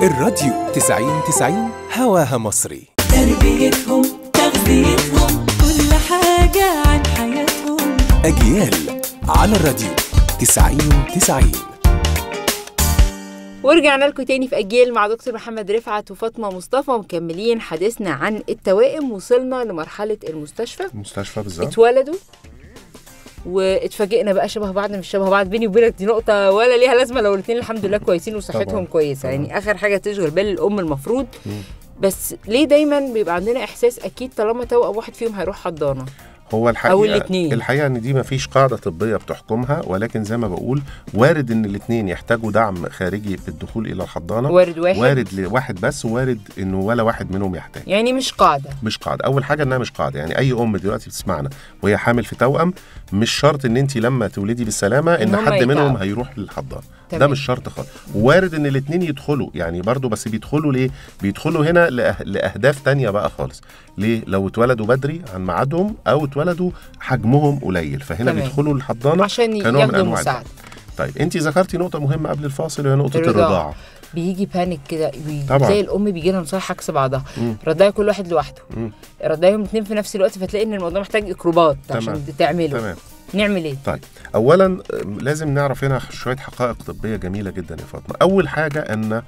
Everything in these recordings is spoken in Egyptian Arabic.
الراديو 90 90 هواها مصري تربيتهم تغذيتهم كل حاجة عن حياتهم أجيال على الراديو 90 90 ورجعنا لكم تاني في أجيال مع دكتور محمد رفعت وفاطمة مصطفى مكملين حديثنا عن التوائم وصلنا لمرحلة المستشفى المستشفى بالظبط اتولدوا واتفاجئنا بقى شبه بعض مش شبه بعض بيني وبينك دي نقطة ولا ليها لازمة لو الاثنين الحمد لله كويسين وصحتهم طبعاً. كويسة يعني آخر حاجة تشغل بال الأم المفروض بس ليه دايما بيبقى عندنا إحساس أكيد طالما توأم واحد فيهم هيروح حضانة هو الحقيقه أو الاتنين. الحقيقه ان دي ما فيش قاعده طبيه بتحكمها ولكن زي ما بقول وارد ان الاثنين يحتاجوا دعم خارجي في الدخول الى الحضانه وارد واحد وارد لواحد بس وارد انه ولا واحد منهم يحتاج يعني مش قاعدة مش قاعده اول حاجه انها مش قاعده يعني اي ام دلوقتي بتسمعنا وهي حامل في توأم مش شرط ان انت لما تولدي بالسلامه إن ان هم حد منهم يتعبوا. هيروح للحضانه ده تمام. مش شرط خالص وارد ان الاثنين يدخلوا يعني برضو بس بيدخلوا ليه بيدخلوا هنا لأه... لاهداف تانية بقى خالص ليه لو اتولدوا بدري عن ميعادهم او اتولدوا حجمهم قليل فهنا تمام. بيدخلوا الحضانه عشان كنوع من ياخدوا أنواع مساعدة طيب انت ذكرتي نقطه مهمه قبل الفاصل وهي نقطه الرضاعة. الرضاعه بيجي بانيك كده بي- طبعاً. زي الام بيجي لها نصايح عكس بعضها مم. رضاعي كل واحد لوحده مم. رضايهم اتنين في نفس الوقت فتلاقي ان الموضوع محتاج اكروبات تمام. عشان تعمله تمام نعمل ايه طيب اولا أم، لازم نعرف هنا شويه حقائق طبيه جميله جدا يا فاطمه اول حاجه ان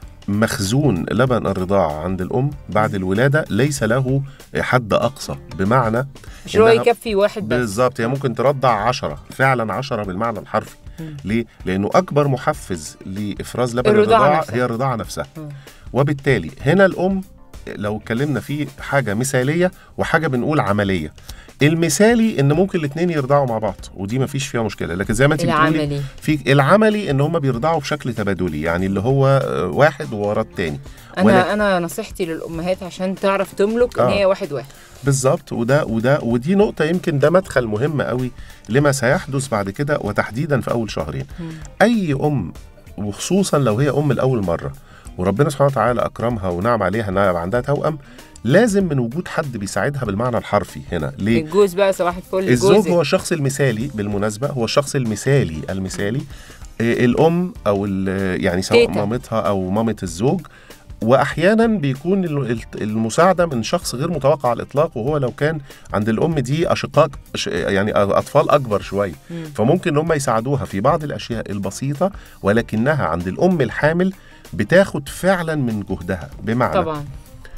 مخزون لبن الرضاعه عند الام بعد الولاده ليس له حد اقصى بمعنى مش هو إنها- يكفي واحد بس بالظبط هي ممكن ترضع عشرة فعلا عشرة بالمعنى الحرفي مم. ليه؟ لأنه أكبر محفز لإفراز لبن الرضاعة الرضاعة نفسها. هي الرضاعة نفسها مم. وبالتالي هنا الأم لو اتكلمنا في حاجة مثالية وحاجة بنقول عملية المثالي ان ممكن الاثنين يرضعوا مع بعض ودي ما فيش فيها مشكله لكن زي ما انت بتقولي العملي في العملي ان هم بيرضعوا بشكل تبادلي يعني اللي هو آه، واحد ورا التاني انا ولكن- انا نصيحتي للامهات عشان تعرف تملك ان آه. هي واحد واحد بالظبط وده وده ودي نقطة يمكن ده مدخل مهم قوي لما سيحدث بعد كده وتحديدا في أول شهرين. أي أم وخصوصا لو هي أم لأول مرة وربنا سبحانه وتعالى أكرمها ونعم عليها إنها يبقى عندها توأم لازم من وجود حد بيساعدها بالمعنى الحرفي هنا ليه؟ الجوز بقى صباح الفل الزوج جوزك. هو الشخص المثالي بالمناسبة هو الشخص المثالي المثالي آه، الأم أو ال- يعني سواء تيتا. مامتها أو مامة الزوج واحيانا بيكون ال- ال- المساعده من شخص غير متوقع على الاطلاق وهو لو كان عند الام دي اشقاء ش- يعني اطفال اكبر شويه مم. فممكن ان هم يساعدوها في بعض الاشياء البسيطه ولكنها عند الام الحامل بتاخد فعلا من جهدها بمعنى طبعا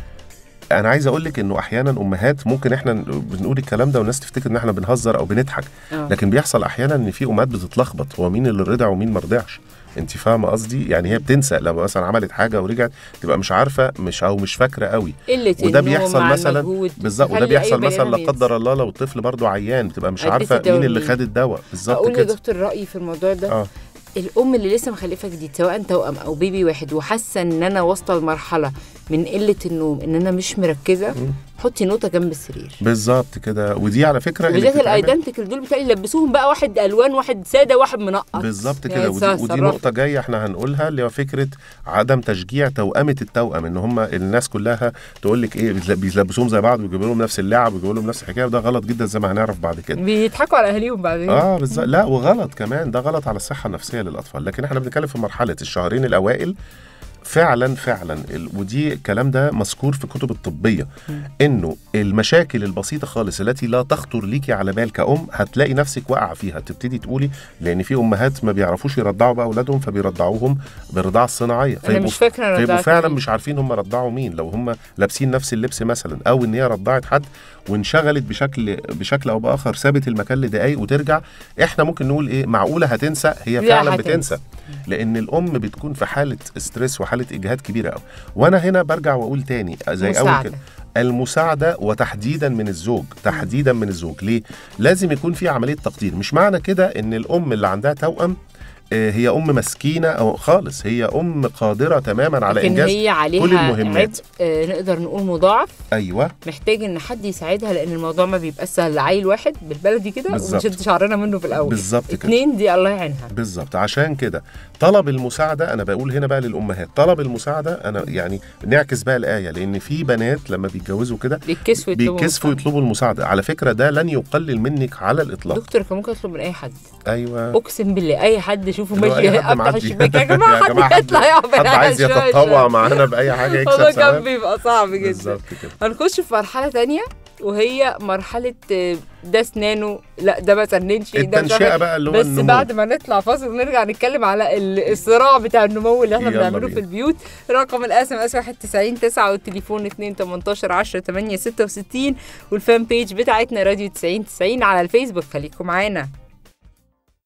انا عايز اقول لك انه احيانا امهات ممكن احنا بنقول الكلام ده والناس تفتكر ان احنا بنهزر او بنضحك آه. لكن بيحصل احيانا ان في امهات بتتلخبط هو مين اللي رضع ومين ما رضعش انت فاهمه قصدي يعني هي بتنسى لما مثلا عملت حاجه ورجعت تبقى مش عارفه مش او مش فاكره قوي قله وده النوم بيحصل مع مثلا المجهود بالظبط وده خلي بيحصل أي بني مثلا آدم لا ينسى. قدر الله لو الطفل برضه عيان بتبقى مش قد عارفه الدواء مين اللي مين. خد الدواء بالظبط اقول كده لدكتور رايي في الموضوع ده اه الام اللي لسه مخلفه جديد سواء توأم او بيبي واحد وحاسه ان انا واصله لمرحله من قله النوم ان انا مش مركزه حطي نوته جنب السرير بالظبط كده ودي على فكره اللي بالذات بتتعمل- الايدنتيكال دول بتلاقي يلبسوهم بقى واحد الوان واحد ساده واحد منقط بالظبط يعني كده ودي, ودي صرفت. نقطة جاية احنا هنقولها اللي هو فكرة عدم تشجيع توأمة التوأم ان هم الناس كلها تقول لك ايه بيتل- بيلبسوهم زي بعض ويجيبوا لهم نفس اللعب ويجيبوا لهم نفس الحكاية وده غلط جدا زي ما هنعرف بعد كده. بيضحكوا على اهاليهم بعدين اه بالظبط لا وغلط كمان ده غلط على الصحة النفسية للأطفال لكن احنا بنتكلم في مرحلة الشهرين الأوائل فعلا فعلا ال- ودي الكلام ده مذكور في الكتب الطبيه انه المشاكل البسيطه خالص التي لا تخطر ليكي على بال كأم هتلاقي نفسك واقعه فيها تبتدي تقولي لان في امهات ما بيعرفوش يرضعوا بقى اولادهم فبيرضعوهم بالرضاعه الصناعيه انا مش فاكره انا فيبقوا رضعت فعلا مين. مش عارفين هم رضعوا مين لو هم لابسين نفس اللبس مثلا او ان هي رضعت حد وانشغلت بشكل بشكل او باخر سابت المكان لدقايق وترجع احنا ممكن نقول ايه معقوله هتنسى هي لا فعلا هتنسى. بتنسى لان الام بتكون في حاله ستريس وحاله اجهاد كبيره قوي وانا هنا برجع واقول تاني زي اول مساعدة. كده المساعدة وتحديدا من الزوج تحديدا من الزوج ليه؟ لازم يكون في عملية تقدير مش معنى كده ان الام اللي عندها توأم آه، هي ام مسكينه او خالص هي ام قادره تماما على لكن انجاز هي عليها كل المهمات. عبء آه نقدر نقول مضاعف ايوه محتاج ان حد يساعدها لان الموضوع ما بيبقاش سهل لعيل واحد بالبلدي كده بالظبط. ونشد شعرنا منه في الاول بالظبط كده اتنين دي الله يعينها بالظبط عشان كده طلب المساعده انا بقول هنا بقى للامهات طلب المساعده انا يعني نعكس بقى الايه لان في بنات لما بيتجوزوا كده بيتكسفوا يطلبوا بيتكسفوا مساعدة. يطلبوا المساعده على فكره ده لن يقلل منك على الاطلاق دكتور كان ممكن اطلب من اي حد ايوه اقسم بالله اي حد يشوفوا اللي هو ماشي أي حد افتح معدي. الشباك يا جماعه يا جماعة حد يطلع يعمل حد عايز على الشاشة. يتطوع معانا باي حاجه الموضوع يكسب كان ثواب بيبقى صعب جدا بالظبط كده هنخش في مرحله تانية وهي مرحله آه، ده اسنانه لا ده ما سننش ده مش عارف التنشئه بقى اللي هو بس النمو. بعد ما نطلع فاصل ونرجع نتكلم على ال- الصراع بتاع النمو اللي احنا يلا بنعمله بينا. في البيوت رقم الاس ام اس 91 9 والتليفون 2 18 10 8 66 والفان بيج بتاعتنا راديو 90 90 على الفيسبوك خليكم معانا